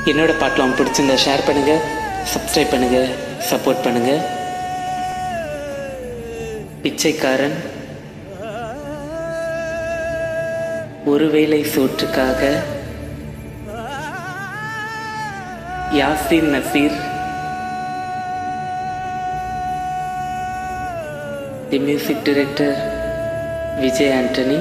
என்னோட பாட்டில் உங்களுக்கு பிடிச்சிருந்தா ஷேர் பண்ணுங்கள் சப்ஸ்கிரைப் பண்ணுங்கள் சப்போர்ட் பண்ணுங்கள் பிச்சைக்காரன் ஒருவேளை சோற்றுக்காக Yasin Naseer the music director Vijay Antony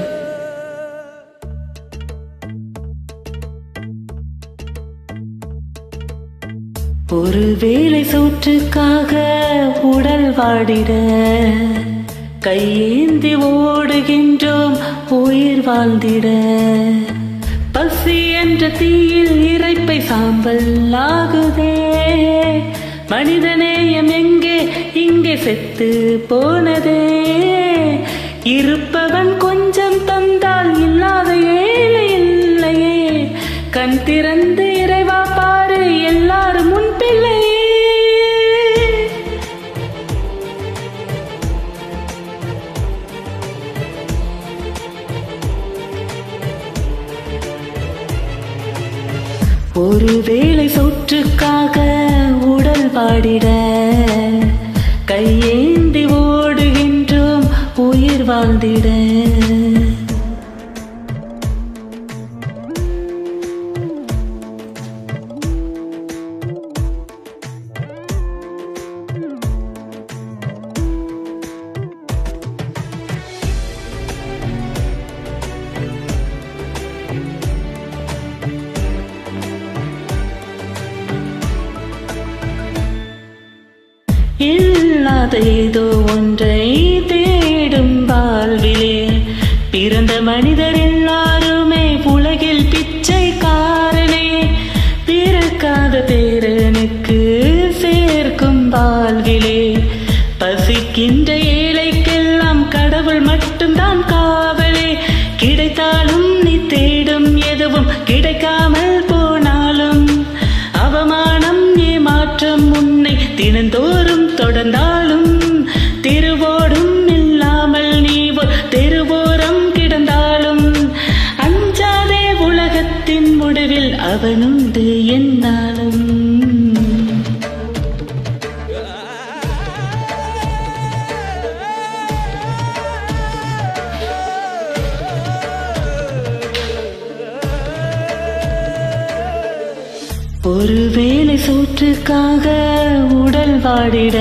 ஒரு வேளை சோற்றுக்காக உடல் வாடிட கையேந்தி ஓடுகின்றோம் உயிர் வாழ்ந்திட பசி என்ற தீயில் இறைப்பை சாம்பல் ஆகுதே மனிதநேயம் எங்கே இங்கே செத்து போனதே இருப்பவன் கொஞ்சம் தந்தால் இல்லாத ஏழை இல்லையே கண் திறந்து இறைவா பாரு எல்லாரும் முன் பிள்ளையே ஒரு வேளை சொற்றுக்காக உடல் பாடிட கையேந்தி ஓடுகின்றோம் உயிர் வாழ்ந்திட இல்லாத ஏதோ ஒன்றை தேடும் வாழ்விலே பிறந்த மனிதர் எல்லாருமே உலகில் பிச்சைக்காரனே பிறக்காத பேரனுக்கு சேர்க்கும் வாழ்விலே பசிக்கின்ற ஏழைக்கெல்லாம் கடவுள் மட்டும்தான் காவலே கிடைத்தாலும் நீ தேடும் எதுவும் கிடைக்காமல் போனாலும் அவமானம் ஏமாற்றம் உன்னை தினந்தோறும் தொடர்ந்தாலும் திருவோடும் இல்லாமல் நீ ஒரு தெருவோரம் கிடந்தாலும் அஞ்சாதே உலகத்தின் முடிவில் அவனுண்டு என்னாலும் ஒரு வேளை சூற்றுக்காக உடல் வாடிட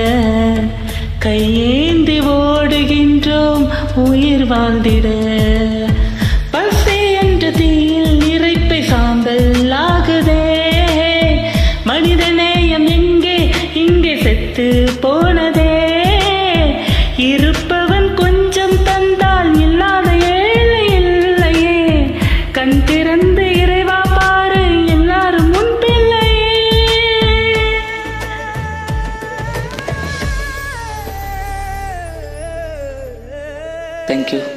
கையேந்தி ஓடுகின்றோம் உயிர் வாழ்ந்திட பசி என்ற தீயில் இறைப்பை சாம்பல் ஆகுதே மனிதநேயம் எங்கே இங்கே செத்து போனதே இருப்பவன் கொஞ்சம் தந்தால் இல்லாத ஏழை இல்லையே கண் திறந்து இறைவா பாரு எல்லாரும் முன் பிள்ளையே தேங்க்யூ